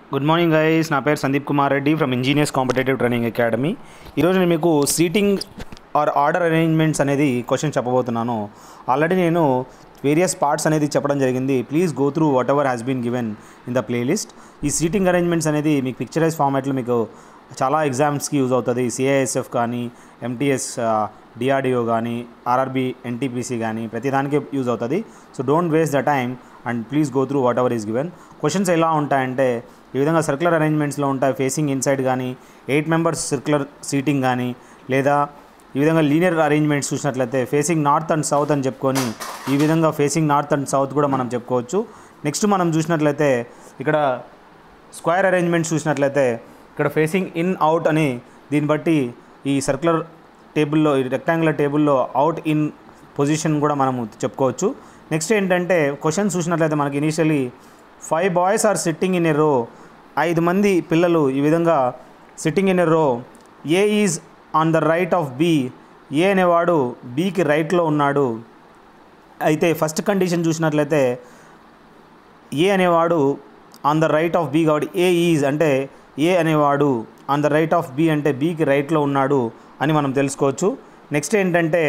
good morning guys నా పేరు Sandeep Kumar Reddy from engineers competitive training academy ఈరోజు నేను మీకు సీటింగ్ ఆర్ ఆర్డర్ అరేంజ్మెంట్స్ అనేది క్వశ్చన్ చెప్పబోతున్నాను ఆల్రెడీ నేను వేరియస్ పార్ట్స్ అనేది చెప్పడం జరిగింది please go through whatever has been given in the playlist ఈ సీటింగ్ అరేంజ్మెంట్స్ అనేది మీకు పిక్చరైజ్ ఫార్మాట్లో మీకు చాలా ఎగ్జామ్స్కి యూజ్ అవుతుంది సిఐఎస్ఎఫ్ కానీ ఎంటీఎస్ డిఆర్డిఓ కానీ ఆర్ఆర్బి ఎన్టీపీసీ కానీ ప్రతిదానికి యూజ్ అవుతుంది so don't waste the time and please go through whatever is given questions ఎలా ఉంటాయంటే ఈ విధంగా సర్క్యులర్ అరేంజ్మెంట్స్లో ఉంటాయి ఫేసింగ్ ఇన్సైడ్ కానీ ఎయిట్ మెంబర్స్ సర్క్యులర్ సీటింగ్ కానీ లేదా ఈ విధంగా లీనియర్ అరేంజ్మెంట్స్ చూసినట్లయితే ఫేసింగ్ నార్త్ అండ్ సౌత్ అని చెప్పుకొని ఈ విధంగా ఫేసింగ్ నార్త్ అండ్ సౌత్ కూడా మనం చెప్పుకోవచ్చు నెక్స్ట్ మనం చూసినట్లయితే ఇక్కడ స్క్వేర్ అరేంజ్మెంట్స్ చూసినట్లయితే ఇక్కడ ఫేసింగ్ ఇన్ అవుట్ అని దీన్ని బట్టి ఈ సర్క్యులర్ టేబుల్లో ఈ రెక్టాంగులర్ టేబుల్లో అవుట్ ఇన్ పొజిషన్ కూడా మనము చెప్పుకోవచ్చు నెక్స్ట్ ఏంటంటే క్వశ్చన్ చూసినట్లయితే మనకి initially five boys are sitting in a row ఐదు మంది పిల్లలు ఈ విధంగా sitting in a row A is on the right of B A అనేవాడు బీకి రైట్లో ఉన్నాడు అయితే ఫస్ట్ కండిషన్ చూసినట్లయితే ఏ అనేవాడు on the right of B కాబట్టి ఏ ఈజ్ అంటే ఏ అనేవాడు on the right of B అంటే బీకి రైట్లో ఉన్నాడు అని మనం తెలుసుకోవచ్చు నెక్స్ట్ ఏంటంటే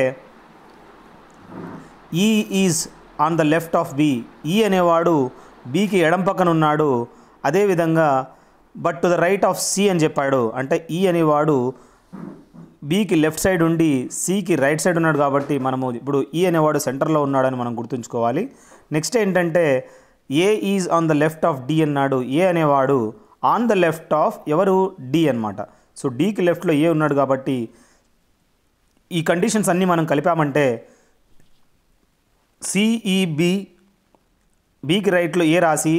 E is on the left of B E అనేవాడు బీకి ఎడం పక్కన ఉన్నాడు అదేవిధంగా but to the right of C అని చెప్పాడు అంటే ఈ అనేవాడు బీకి లెఫ్ట్ సైడ్ ఉండి సికి రైట్ సైడ్ ఉన్నాడు కాబట్టి మనము ఇప్పుడు ఈ అనేవాడు సెంటర్లో ఉన్నాడని మనం గుర్తుంచుకోవాలి నెక్స్ట్ ఏంటంటే A is on the left of D అన్నాడు ఏ అనేవాడు ఆన్ ద లెఫ్ట్ ఆఫ్ ఎవరు డి అనమాట సో డీకి లెఫ్ట్లో ఏ ఉన్నాడు కాబట్టి ఈ కండిషన్స్ అన్నీ మనం కలిపామంటే సిఈబి బీకి రైట్లో ఏ రాసి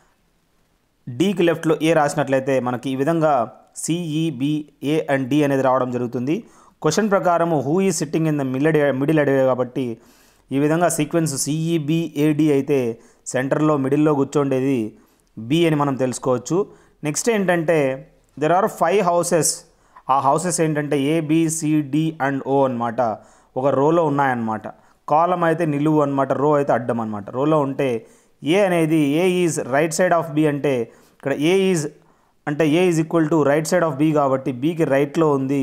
డీకి లెఫ్ట్లో ఏ రాసినట్లయితే మనకి ఈ విధంగా సిఈబి ఏ అండ్ డి అనేది రావడం జరుగుతుంది క్వశ్చన్ ప్రకారము who is sitting in the middle middle అడిగే కాబట్టి ఈ విధంగా సీక్వెన్స్ సిఈబి ఏడి అయితే సెంటర్లో మిడిల్లో కూర్చోండేది బి అని మనం తెలుసుకోవచ్చు నెక్స్ట్ ఏంటంటే దెర్ ఆర్ ఫైవ్ హౌసెస్ ఆ హౌసెస్ ఏంటంటే ఏబిసిడి అండ్ ఓ అనమాట ఒక రోలో ఉన్నాయన్నమాట కాలం అయితే నిలువు అనమాట రో అయితే అడ్డం అనమాట రోలో ఉంటే ఏ అనేది A is right side of B అంటే ఇక్కడ ఏ ఈజ్ అంటే A is equal to right side of B కాబట్టి బీకి రైట్లో ఉంది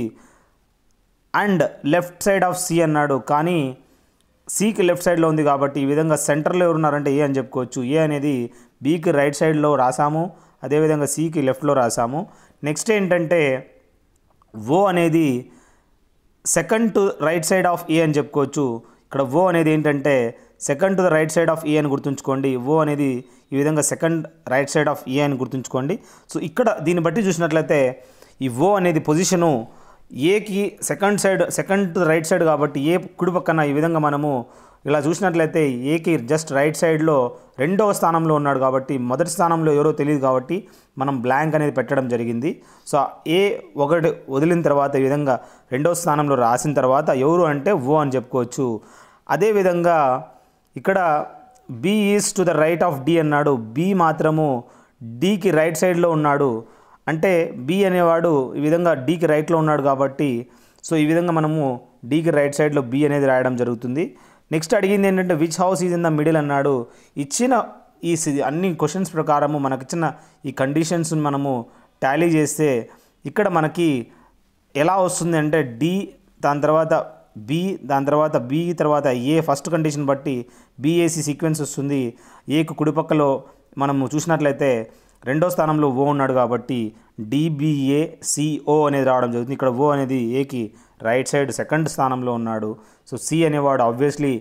and left side of C అన్నాడు కానీ సికి లెఫ్ట్ సైడ్లో ఉంది కాబట్టి ఈ విధంగా సెంటర్లో ఎవరున్నారంటే ఏ అని చెప్పుకోవచ్చు ఏ అనేది బీకి రైట్ సైడ్లో రాసాము అదేవిధంగా సికి లెఫ్ట్లో రాసాము నెక్స్ట్ ఏంటంటే ఓ అనేది second to right side of A అని చెప్పుకోవచ్చు ఇక్కడ ఓ అనేది ఏంటంటే second to the right side of A అని గుర్తుంచుకోండి ఓ అనేది ఈ విధంగా second right side of A అని గుర్తుంచుకోండి సో ఇక్కడ దీన్ని బట్టి చూసినట్లయితే ఈ ఓ అనేది పొజిషను ఏకి second side second to right side కాబట్టి ఏ కుడి పక్కన ఈ విధంగా మనము ఇలా చూసినట్లయితే ఏకి జస్ట్ రైట్ సైడ్లో రెండవ స్థానంలో ఉన్నాడు కాబట్టి మొదటి స్థానంలో ఎవరో తెలియదు కాబట్టి మనం బ్లాంక్ అనేది పెట్టడం జరిగింది సో ఏ ఒకటి వదిలిన తర్వాత ఈ విధంగా రెండవ స్థానంలో రాసిన తర్వాత ఎవరు అంటే ఓ అని చెప్పుకోవచ్చు అదేవిధంగా ఇక్కడ B is to the right of D అన్నాడు బి మాత్రము డికి రైట్ సైడ్లో ఉన్నాడు అంటే బి అనేవాడు ఈ విధంగా డీకి రైట్లో ఉన్నాడు కాబట్టి సో ఈ విధంగా మనము డీకి రైట్ సైడ్లో బి అనేది రాయడం జరుగుతుంది నెక్స్ట్ అడిగింది ఏంటంటే which house is in the middle అన్నాడు ఇచ్చిన ఈ సి- అన్ని క్వశ్చన్స్ ప్రకారము మనకిచ్చిన ఈ కండిషన్స్ మనము టాలీ చేస్తే ఇక్కడ మనకి ఎలా వస్తుంది అంటే డి దాని తర్వాత బి దాని తర్వాత బి తర్వాత ఏ ఫస్ట్ కండిషన్ బట్టి బిఏసి సీక్వెన్స్ వస్తుంది ఏకు కుడిపక్కలో మనము చూసినట్లయితే రెండో స్థానంలో ఓ ఉన్నాడు కాబట్టి డిబిఏ సిఓ అనేది రావడం జరుగుతుంది ఇక్కడ ఓ అనేది ఏకి రైట్ సైడ్ సెకండ్ స్థానంలో ఉన్నాడు సో సి అనేవాడు ఆబ్వియస్లీ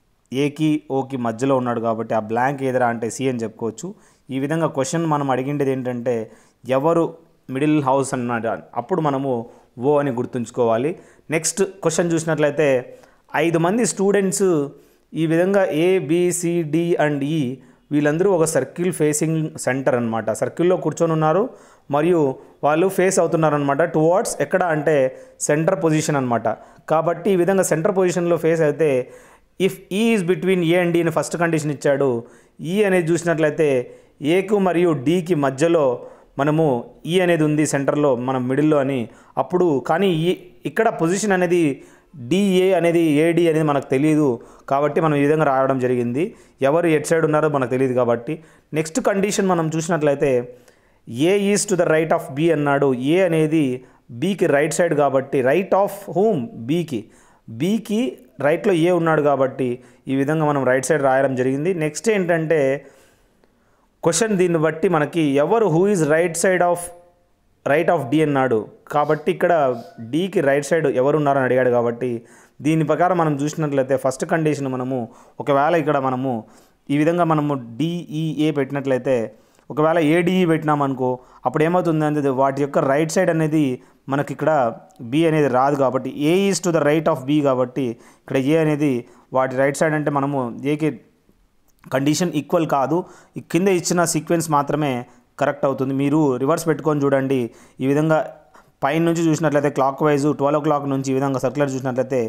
ఏకి ఓకి మధ్యలో ఉన్నాడు కాబట్టి ఆ బ్లాంక్ ఏదరా అంటే సి అని చెప్పుకోవచ్చు ఈ విధంగా క్వశ్చన్ మనం అడిగిండేది ఏంటంటే ఎవరు మిడిల్ హౌస్ అన్నాడు అప్పుడు మనము ఓ అని గుర్తుంచుకోవాలి నెక్స్ట్ క్వశ్చన్ చూసినట్లయితే ఐదు మంది స్టూడెంట్స్ ఈ విధంగా ఏ బిసిడి అండ్ ఈ వీళ్ళందరూ ఒక సర్కిల్ ఫేసింగ్ సెంటర్ అనమాట సర్కిల్లో కూర్చొని ఉన్నారు మరియు వాళ్ళు ఫేస్ అవుతున్నారు అనమాట టువార్డ్స్ ఎక్కడ అంటే సెంటర్ పొజిషన్ అనమాట కాబట్టి ఈ విధంగా సెంటర్ పొజిషన్లో ఫేస్ అయితే if E is between A and డీని ఫస్ట్ కండిషన్ ఇచ్చాడు ఈ అనేది చూసినట్లయితే ఏకు మరియు డీకి మధ్యలో మనము ఈ అనేది ఉంది సెంటర్లో మనం మిడిల్లో అని అప్పుడు కానీ ఈ ఇక్కడ పొజిషన్ అనేది డిఏ అనేది ఏడి అనేది మనకు తెలియదు కాబట్టి మనం ఈ విధంగా రాయడం జరిగింది ఎవరు ఎట్ సైడ్ ఉన్నారో మనకు తెలియదు కాబట్టి నెక్స్ట్ కండిషన్ మనం చూసినట్లయితే A is to the right of B అన్నాడు ఏ అనేది బీకి రైట్ సైడ్ కాబట్టి రైట్ ఆఫ్ హూమ్ బీకి బీకి రైట్లో ఏ ఉన్నాడు కాబట్టి ఈ విధంగా మనం రైట్ సైడ్ రాయడం జరిగింది నెక్స్ట్ ఏంటంటే క్వశ్చన్ దీన్ని బట్టి మనకి ఎవరు who is right side of right of D అన్నాడు కాబట్టి ఇక్కడ డీకి రైట్ సైడ్ ఎవరు ఉన్నారని అడిగాడు కాబట్టి దీని ప్రకారం మనం చూసినట్లయితే ఫస్ట్ కండిషన్ మనము ఒకవేళ ఇక్కడ మనము ఈ విధంగా మనము డిఈఏ పెట్టినట్లయితే ఒకవేళ ఏడిఈ పెట్టినామనుకో అప్పుడు ఏమవుతుంది అంటే వాటి యొక్క రైట్ సైడ్ అనేది మనకి ఇక్కడ బి అనేది రాదు కాబట్టి A is to the right of B కాబట్టి ఇక్కడ ఏ అనేది వాటి రైట్ సైడ్ అంటే మనము ఏకి కండిషన్ ఈక్వల్ కాదు ఈ కింద ఇచ్చిన సీక్వెన్స్ మాత్రమే కరెక్ట్ అవుతుంది మీరు రివర్స్ పెట్టుకొని చూడండి ఈ విధంగా పైన నుంచి చూసినట్లయితే clockwise twelve o'clock నుంచి ఈ విధంగా సర్క్యులర్ చూసినట్లయితే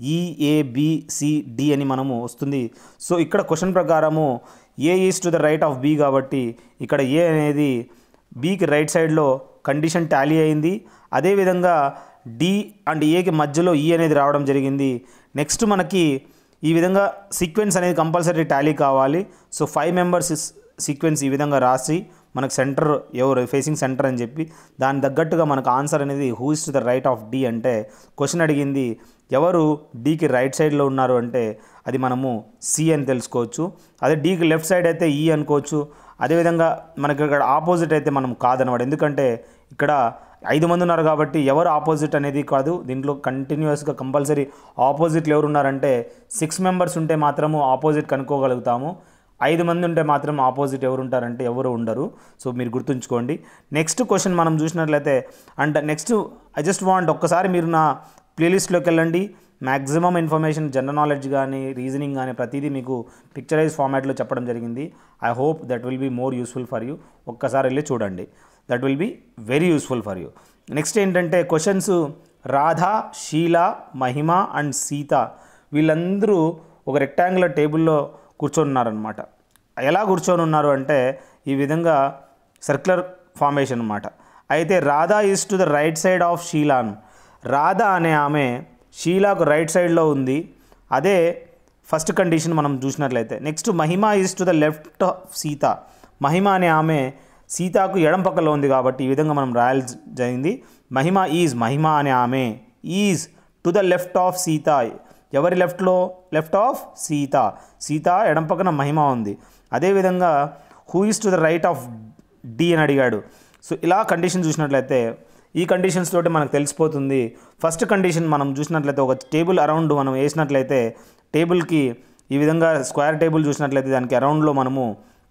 ఈఏబిసిడి అని మనము వస్తుంది సో ఇక్కడ క్వశ్చన్ ప్రకారము A is to the right of B కాబట్టి ఇక్కడ ఏ అనేది బీకి రైట్ సైడ్లో కండిషన్ టాలీ అయింది అదేవిధంగా డి అండ్ ఏకి మధ్యలో ఈ అనేది రావడం జరిగింది నెక్స్ట్ మనకి ఈ విధంగా సీక్వెన్స్ అనేది కంపల్సరీ టాలీ కావాలి సో ఫైవ్ మెంబర్స్ సీక్వెన్స్ ఈ విధంగా రాసి మనకు సెంటర్ ఎవరు ఫేసింగ్ సెంటర్ అని చెప్పి దాని తగ్గట్టుగా మనకు ఆన్సర్ అనేది who is to the right of D అంటే క్వశ్చన్ అడిగింది ఎవరు డీకి రైట్ సైడ్లో ఉన్నారు అంటే అది మనము సి అని తెలుసుకోవచ్చు అదే డీకి లెఫ్ట్ సైడ్ అయితే ఈ అనుకోవచ్చు అదేవిధంగా మనకి ఇక్కడ ఆపోజిట్ అయితే మనం కాదనమాట ఎందుకంటే ఇక్కడ ఐదు మంది ఉన్నారు కాబట్టి ఎవరు ఆపోజిట్ అనేది కాదు దీంట్లో కంటిన్యూస్గా కంపల్సరీ ఆపోజిట్లు ఎవరు ఉన్నారంటే సిక్స్ మెంబర్స్ ఉంటే మాత్రము ఆపోజిట్ కనుక్కోగలుగుతాము ఐదు మంది ఉంటే మాత్రం ఆపోజిట్ ఎవరు ఉంటారంటే ఎవరు ఉండరు సో మీరు గుర్తుంచుకోండి నెక్స్ట్ క్వశ్చన్ మనం చూసినట్లయితే అంటే నెక్స్ట్ ఐ జస్ట్ వాంట్ ఒక్కసారి మీరు నా ప్లేలిస్ట్లోకి వెళ్ళండి మ్యాక్సిమం ఇన్ఫర్మేషన్ జనరల్ నాలెడ్జ్ కానీ రీజనింగ్ కానీ ప్రతిదీ మీకు పిక్చరైజ్ ఫార్మాట్లో చెప్పడం జరిగింది I hope that will be more useful for you ఒక్కసారి వెళ్ళి చూడండి that will be very useful for you next ఏంటంటే క్వశ్చన్స్ రాధా షీల మహిమ అండ్ సీత వీళ్ళందరూ ఒక రెక్టాంగులర్ టేబుల్లో కూర్చొని ఉన్నారనమాట ఎలా కూర్చొని ఉన్నారు అంటే ఈ విధంగా సర్క్యులర్ ఫార్మేషన్ అనమాట అయితే Radha is to the right side of షీలాన్ రాధా అనే ఆమె షీలాకు రైట్ సైడ్లో ఉంది అదే ఫస్ట్ కండిషన్ మనం చూసినట్లయితే next Mahima is to the left of Sita Mahima అనే ఆమె సీతాకు ఎడం పక్కలో ఉంది కాబట్టి ఈ విధంగా మనం రాయాల్సి జరిగింది మహిమ ఈజ్ మహిమ అనే ఆమె is to the left of Sita ఎవరి లెఫ్ట్లో లెఫ్ట్ ఆఫ్ సీత సీత ఎడం పక్కన మహిమ ఉంది అదేవిధంగా who is to the right of D అని అడిగాడు సో ఇలా కండిషన్ చూసినట్లయితే ఈ కండిషన్స్ తోటి మనకు తెలిసిపోతుంది ఫస్ట్ కండిషన్ మనం చూసినట్లయితే ఒక టేబుల్ అరౌండ్ మనం వేసినట్లయితే టేబుల్కి ఈ విధంగా స్క్వేర్ టేబుల్ చూసినట్లయితే దానికి అరౌండ్లో మనము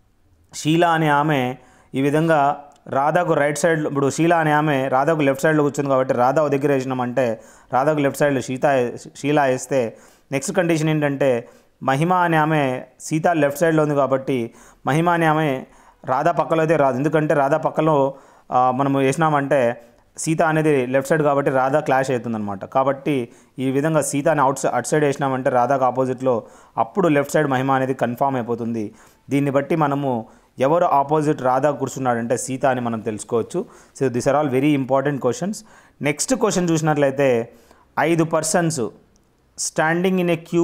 షీలా అనే ఆమె ఈ విధంగా రాధాకు రైట్ సైడ్ ఇప్పుడు షీలా అనే ఆమె రాధాకు లెఫ్ట్ సైడ్లో కూర్చుంది కాబట్టి రాధా ఒక దగ్గర వేసినామంటే రాధాకు లెఫ్ట్ సైడ్లో సీత షీలా వేస్తే నెక్స్ట్ కండిషన్ ఏంటంటే మహిమ అనే ఆమె సీత లెఫ్ట్ సైడ్లో ఉంది కాబట్టి మహిమ అనే ఆమె రాధా పక్కలో అయితే రాదు ఎందుకంటే రాధా పక్కలో ఆ, మనం వేసినామంటే సీత అనేది లెఫ్ట్ సైడ్ కాబట్టి రాధా క్లాష్ అవుతుందన్నమాట కాబట్టి ఈ విధంగా సీతని అవుట్ అటు సైడ్ వేసినామంటే రాధాకు ఆపోజిట్లో అప్పుడు లెఫ్ట్ సైడ్ మహిమ అనేది కన్ఫామ్ అయిపోతుంది దీన్ని బట్టి మనము ఎవరు ఆపోజిట్ రాధా కూర్చున్నాడంటే సీత అని మనం తెలుసుకోవచ్చు so this are all very important questions next question చూసినట్లయితే ఐదు persons standing in a queue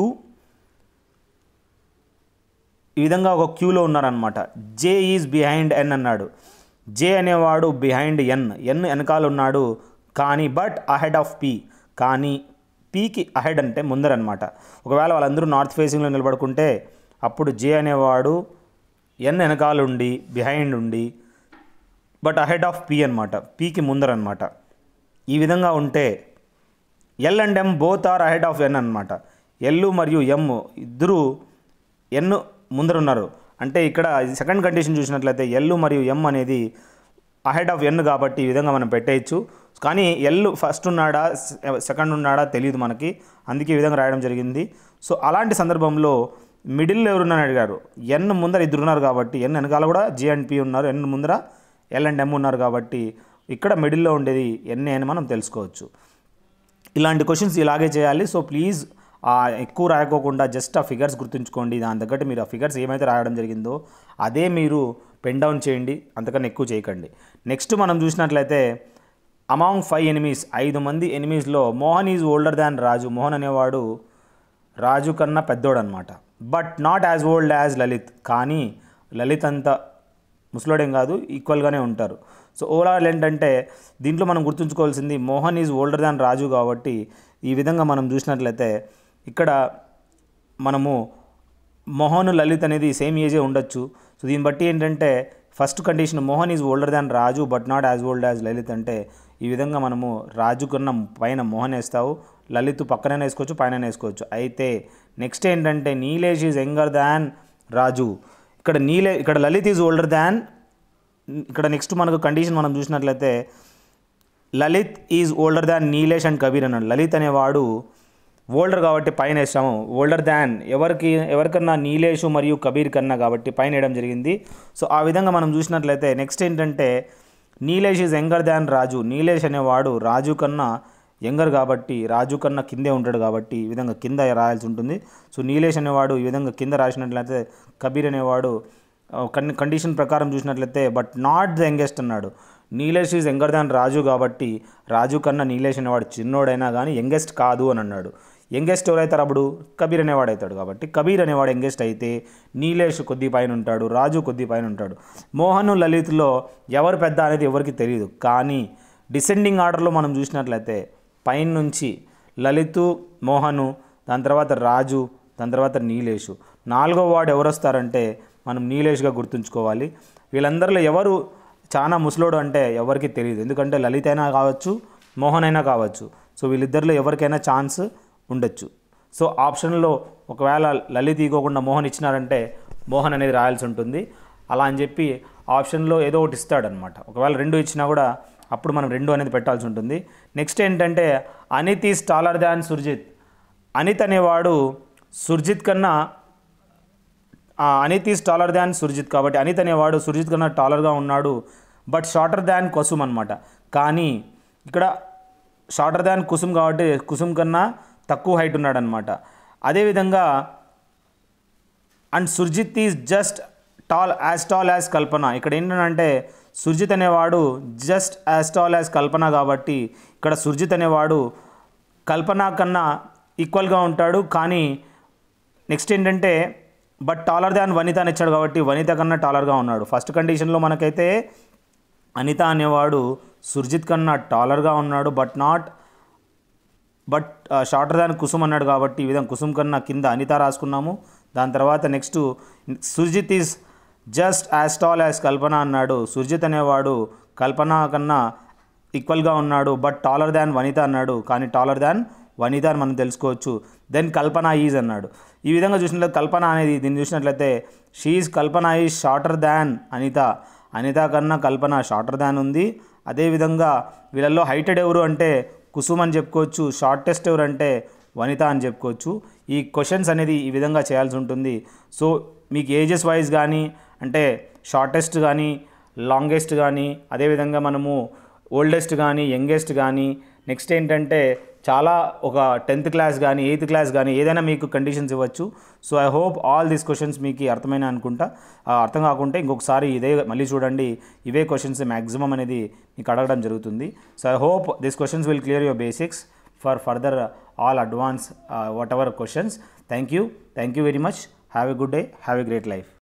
ఈ విధంగా ఒక క్యూలో ఉన్నారనమాట జే ఈజ్ బిహైండ్ ఎన్ అన్నాడు జే అనేవాడు బిహైండ్ ఎన్ ఎన్ వెనకాల ఉన్నాడు కానీ బట్ అహెడ్ ఆఫ్ పి కానీ పీకి అహెడ్ అంటే ముందరనమాట ఒకవేళ వాళ్ళందరూ నార్త్ ఫేసింగ్లో నిలబడుకుంటే అప్పుడు జే అనేవాడు ఎన్ వెనకాల ఉండి బిహైండ్ ఉండి బట్ అహెడ్ ఆఫ్ పి అనమాట పీకి ముందరనమాట ఈ విధంగా ఉంటే L and M both are ahead of N అనమాట ఎల్ మరియు ఎం ఇద్దరు ఎన్ ముందర ఉన్నారు అంటే ఇక్కడ సెకండ్ కండిషన్ చూసినట్లయితే ఎల్ మరియు ఎం అనేది అహెడ్ ఆఫ్ ఎన్ కాబట్టి ఈ విధంగా మనం పెట్టేయచ్చు కానీ ఎల్ ఫస్ట్ ఉన్నాడా సెకండ్ ఉన్నాడా తెలియదు మనకి అందుకే ఈ విధంగా రాయడం జరిగింది సో అలాంటి సందర్భంలో మిడిల్లో ఎవరున్నారని అడిగారు ఎన్ ముందర ఇద్దరు ఉన్నారు కాబట్టి ఎన్ వెనకాల కూడా జే అండ్ పి ఉన్నారు ఎన్ ముందర ఎల్ అండ్ ఎం ఉన్నారు కాబట్టి ఇక్కడ మిడిల్లో ఉండేది ఎన్ఏ అని మనం తెలుసుకోవచ్చు ఇలాంటి క్వశ్చన్స్ ఇలాగే చేయాలి సో ప్లీజ్ ఎక్కువ రాయకోకుండా జస్ట్ ఆ ఫిగర్స్ గుర్తుంచుకోండి దాని తగ్గట్టు మీరు ఆ ఫిగర్స్ ఏమైతే రాయడం జరిగిందో అదే మీరు పెన్ డౌన్ చేయండి అంతకన్నా ఎక్కువ చేయకండి నెక్స్ట్ మనం చూసినట్లయితే అమాంగ్ ఫైవ్ ఎనిమీస్ ఐదు మంది ఎనిమీస్లో Mohan is older than Raju Mohan అనేవాడు రాజు కన్నా పెద్దోడు అనమాట but not as old as Lalit కానీ లలిత్ అంత ముసలోడేం కాదు ఈక్వల్గానే ఉంటారు సో ఓవరాల్ ఏంటంటే దీంట్లో మనం గుర్తుంచుకోవాల్సింది Mohan is older than Raju కాబట్టి ఈ విధంగా మనం చూసినట్లయితే ఇక్కడ మనము మోహన్ లలిత్ అనేది సేమ్ ఏజే ఉండొచ్చు సో దీన్ని బట్టి ఏంటంటే first condition Mohan is older than Raju but not as old as Lalit అంటే ఈ విధంగా మనము రాజు కన్నా పైన మోహన్ వేస్తావు లలిత్ పక్కనే వేసుకోవచ్చు పైన వేసుకోవచ్చు అయితే నెక్స్ట్ ఏంటంటే Nilesh is younger than Raju ఇక్కడ నీలే ఇక్కడ లలిత్ ఈజ్ ఓల్డర్ దాన్ ఇక్కడ నెక్స్ట్ మనకు కండిషన్ మనం చూసినట్లయితే Lalit is older than Nilesh and Kabir అన్నాడు లలిత్ అనేవాడు ఓల్డర్ కాబట్టి పైన వేసాము ఓల్డర్ దాన్ ఎవరికి ఎవరికన్నా నీలేషు మరియు కబీర్ కన్నా కాబట్టి పైన వేయడం జరిగింది సో ఆ విధంగా మనం చూసినట్లయితే నెక్స్ట్ ఏంటంటే Nilesh is younger than Raju Nilesh అనేవాడు రాజు కన్నా యంగర్ కాబట్టి రాజు కన్నా కిందే ఉంటాడు కాబట్టి ఈ విధంగా కింద రాయాల్సి ఉంటుంది సో నీలేష్ అనేవాడు ఈ విధంగా కింద రాసినట్లయితే కబీర్ అనేవాడు కన్ కండిషన్ ప్రకారం చూసినట్లయితే బట్ నాట్ ద యంగెస్ట్ అన్నాడు Nilesh is younger than Raju కాబట్టి రాజు కన్నా నీలేష్ అనేవాడు చిన్నోడైనా కానీ యంగెస్ట్ కాదు అని అన్నాడు యంగెస్ట్ ఎవరైతారు అప్పుడు కబీర్ అనేవాడు అవుతాడు కాబట్టి కబీర్ అనేవాడు యంగెస్ట్ అయితే నీలేష్ కొద్ది పైన ఉంటాడు రాజు కొద్ది పైన ఉంటాడు మోహన్ లలిత్లో ఎవరు పెద్ద అనేది ఎవరికి తెలియదు కానీ డిసెండింగ్ ఆర్డర్లో మనం చూసినట్లయితే పైన నుంచి లలితు మోహను దాని తర్వాత రాజు దాని తర్వాత నీలేషు నాలుగో వార్డు ఎవరు వస్తారంటే మనం నీలేష్గా గుర్తుంచుకోవాలి వీళ్ళందరిలో ఎవరు చాలా ముసలోడు అంటే ఎవరికి తెలియదు ఎందుకంటే లలిత్ అయినా కావచ్చు మోహన్ అయినా కావచ్చు సో వీళ్ళిద్దరిలో ఎవరికైనా ఛాన్స్ ఉండొచ్చు సో ఆప్షన్లో ఒకవేళ లలిత్ ఇవ్వకుండా మోహన్ ఇచ్చినారంటే మోహన్ అనేది రాయాల్సి ఉంటుంది అలా అని చెప్పి ఆప్షన్లో ఏదో ఒకటి ఇస్తాడనమాట ఒకవేళ రెండు ఇచ్చినా కూడా అప్పుడు మనం రెండు అనేది పెట్టాల్సి ఉంటుంది నెక్స్ట్ ఏంటంటే Anit is taller than Surjit Anit అనేవాడు సుర్జిత్ కన్నా ఆ, Anit is taller than Surjit కాబట్టి అనిత్ అనేవాడు సుర్జిత్ కన్నా టాలర్గా ఉన్నాడు బట్ షార్టర్ దాన్ కుసుమ్ అనమాట కానీ ఇక్కడ షార్టర్ దాన్ కుసుమ్ కాబట్టి కుసుమ్ కన్నా తక్కువ హైట్ ఉన్నాడనమాట అదేవిధంగా and Surjit is just tall as tall as Kalpana ఇక్కడ ఏంటంటే సుర్జిత్ అనేవాడు just as tall as Kalpana కాబట్టి ఇక్కడ సుర్జిత్ అనేవాడు కల్పన కన్నా ఈక్వల్గా ఉంటాడు కానీ నెక్స్ట్ ఏంటంటే బట్ టాలర్ దాన్ వనిత అని ఇచ్చాడు కాబట్టి వనిత కన్నా టాలర్గా ఉన్నాడు ఫస్ట్ కండిషన్లో మనకైతే అనిత అనేవాడు సుర్జిత్ కన్నా టాలర్గా ఉన్నాడు but not but shorter than Kusum అన్నాడు కాబట్టి ఈ విధంగా కుసుమ్ కన్నా కింద అనిత రాసుకున్నాము దాని తర్వాత next Surjit is just as tall as Kalpana అన్నాడు సుర్జిత్ అనేవాడు కల్పన కన్నా ఈక్వల్గా ఉన్నాడు బట్ టాలర్ దాన్ వనిత అన్నాడు కానీ టాలర్ దాన్ వనిత అని మనం తెలుసుకోవచ్చు దెన్ కల్పన ఈజ్ అన్నాడు ఈ విధంగా చూసినట్లయితే కల్పన అనేది దీన్ని చూసినట్లయితే షీఈ్ Kalpana is shorter than Anita Anita కన్నా కల్పన షార్టర్ దాన్ ఉంది అదేవిధంగా వీళ్ళల్లో హైటెడ్ ఎవరు అంటే కుసుమ్ అని చెప్పుకోవచ్చు షార్టెస్ట్ ఎవరు అంటే వనిత అని చెప్పుకోవచ్చు ఈ క్వశ్చన్స్ అనేది ఈ విధంగా చేయాల్సి ఉంటుంది సో మీకు ఏజెస్ వైజ్ కానీ అంటే షార్టెస్ట్ కానీ లాంగెస్ట్ కానీ అదేవిధంగా మనము ఓల్డెస్ట్ కానీ యంగెస్ట్ కానీ నెక్స్ట్ ఏంటంటే చాలా ఒక టెన్త్ క్లాస్ కానీ ఎయిత్ క్లాస్ కానీ ఏదైనా మీకు కండిషన్స్ ఇవ్వచ్చు so I hope all these questions మీకు అర్థమైన అనుకుంటా ఆ, అర్థం కాకుంటే ఇంకొకసారి ఇదే మళ్ళీ చూడండి ఇవే క్వశ్చన్స్ మ్యాక్సిమం అనేది మీకు అడగడం జరుగుతుంది so I hope this questions will clear your basics for further all advance whatever questions thank you thank you very much have a good day have a great life